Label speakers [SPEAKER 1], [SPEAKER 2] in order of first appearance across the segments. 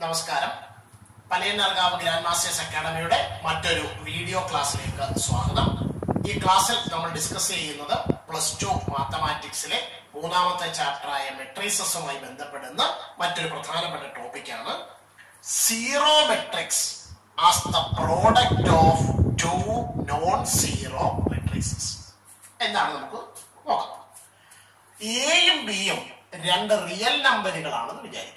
[SPEAKER 1] നമസ്കാരം പലയനാർകാവ് grand masters അക്കാഡമിയുടെ മറ്റൊരു video ക്ലാസ്സിലേക്ക് സ്വാഗതം ഈ ക്ലാസ്സിൽ നമ്മൾ ഡിസ്കസ് ചെയ്യുന്നത് പ്ലസ് ടു മാത്തമാറ്റിക്സിലെ മൂന്നാമത്തെ ചാപ്റ്ററായ മെട്രീസസുമായി ബന്ധപ്പെടുന്ന മറ്റൊരു പ്രധാനപ്പെട്ട ടോപ്പിക്കാണ് zero matrix as the product of two non zero matrices എന്താണ് നമുക്ക് നോക്കാം എയും ബിയും രണ്ട് റിയൽ നമ്പറുകളാണെന്ന് വിചാരിക്കാം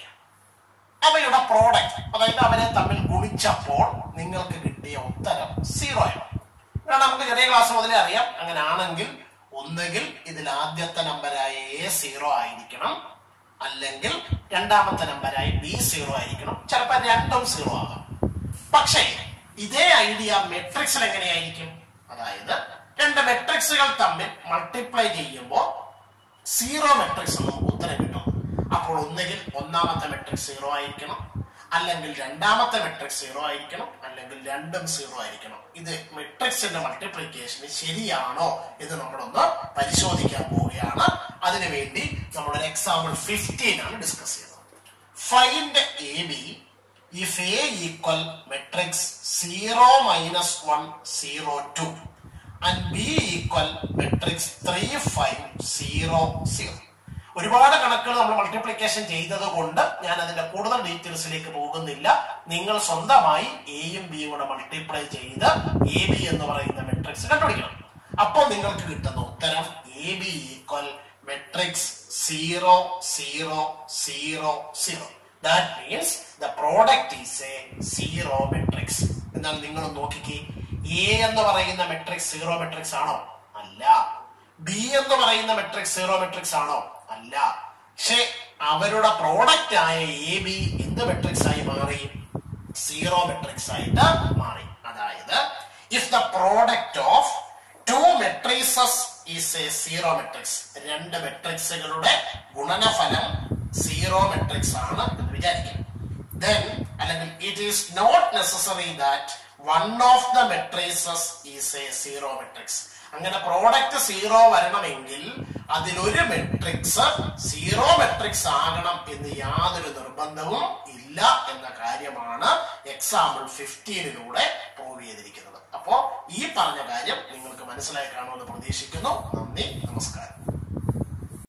[SPEAKER 1] അവയുടെ പ്രോഡക്റ്റ് അതായത് അവരെ തമ്മിൽ ഗുണിച്ചപ്പോൾ നിങ്ങൾക്ക് കിട്ടിയ ഉത്തരം സീറോ ആണ് ഇവിടെ നമുക്ക് ചെറിയ ക്ലാസ് മുതലേ അറിയാം അങ്ങനെ ആണെങ്കിൽ ഒന്നുകിൽ ഇതിൽ ആദ്യത്തെ നമ്പരായ എ സീറോ ആയിരിക്കണം അല്ലെങ്കിൽ രണ്ടാമത്തെ നമ്പരായ ബി സീറോ ആയിരിക്കണം ചിലപ്പോൾ രണ്ടും സീറോ ആകാം പക്ഷേ ഇതേ ഐഡിയ മെട്രിക്സിൽ എങ്ങനെയായിരിക്കും അതായത് രണ്ട് മെട്രിക്സുകൾ തമ്മിൽ മൾട്ടിപ്ലൈ ചെയ്യുമ്പോൾ സീറോ മെട്രിക്സ് നമുക്ക് ഉത്തരം കിട്ടും അപ്പോൾ ഒന്നുകിൽ ഒന്നാമത്തെ മെട്രിക്സ് സീറോ ആയിരിക്കണം അല്ലെങ്കിൽ രണ്ടാമത്തെ മെട്രിക്സ് സീറോ ആയിരിക്കണം അല്ലെങ്കിൽ രണ്ടും സീറോ ആയിരിക്കണം ഇത് മെട്രിക്സിന്റെ മൾട്ടിപ്ലിക്കേഷന് ശരിയാണോ എന്ന് നമ്മളൊന്ന് പരിശോധിക്കാൻ പോവുകയാണ് അതിനുവേണ്ടി നമ്മളൊരു എക്സാമ്പിൾ ഫിഫ്റ്റീൻ ആണ് ഡിസ്കസ് ചെയ്യുന്നത് find A B if A equal matrix zero minus one zero two and B equal matrix three five zero zero ഒരുപാട് കണക്കുകൾ നമ്മൾ മൾട്ടിപ്ലിക്കേഷൻ ചെയ്തത് കൊണ്ട് ഞാൻ അതിന്റെ കൂടുതൽ ഡീറ്റെയിൽസിലേക്ക് പോകുന്നില്ല നിങ്ങൾ സ്വന്തമായി എയും ബിയും കൂടെ മൾട്ടിപ്ലൈ ചെയ്ത് എ ബി എന്ന് പറയുന്ന മെട്രിക്സ് കണ്ടുപിടിക്കണം അപ്പോൾ നിങ്ങൾക്ക് കിട്ടുന്ന ഉത്തരം A B equal matrix zero zero zero zero that means the product is a zero matrix എന്നാൽ നിങ്ങൾ നോക്കിക്കേ എ എന്ന് പറയുന്ന മെട്രിക്സ് സീറോ മെട്രിക്സ് ആണോ അല്ല ബി എന്ന് പറയുന്ന മെട്രിക്സ് സീറോ മെട്രിക്സ് ആണോ അല്ല പക്ഷെ അവരുടെ പ്രോഡക്റ്റ് ആയ എ ബി എന്ത് മെട്രിക്സ് ആയി മാറി സീറോ മെട്രിക്സ് ആയിട്ട് മാറി അതായത് if the product of two matrices is a zero matrix രണ്ട് മെട്രിക്സുകളുടെ ഗുണനഫലം സീറോ മെട്രിക്സ് ആണ് എന്ന് വിചാരിക്കും then അല്ലെങ്കിൽ it is not necessary that one of the matrices is a zero matrix അങ്ങനെ പ്രോഡക്റ്റ് സീറോ വരണമെങ്കിൽ അതിലൊരു മെട്രിക്സ് സീറോ മെട്രിക്സ് ആകണം എന്ന് യാതൊരു നിർബന്ധവും ഇല്ല എന്ന കാര്യമാണ് എക്സാമ്പിൾ ഫിഫ്റ്റീനിലൂടെ പ്രൂവ് ചെയ്തിരിക്കുന്നത് അപ്പോ ഈ പറഞ്ഞ കാര്യം നിങ്ങൾക്ക് മനസ്സിലായി കാണുമെന്ന് പ്രതീക്ഷിക്കുന്നു നന്ദി നമസ്കാരം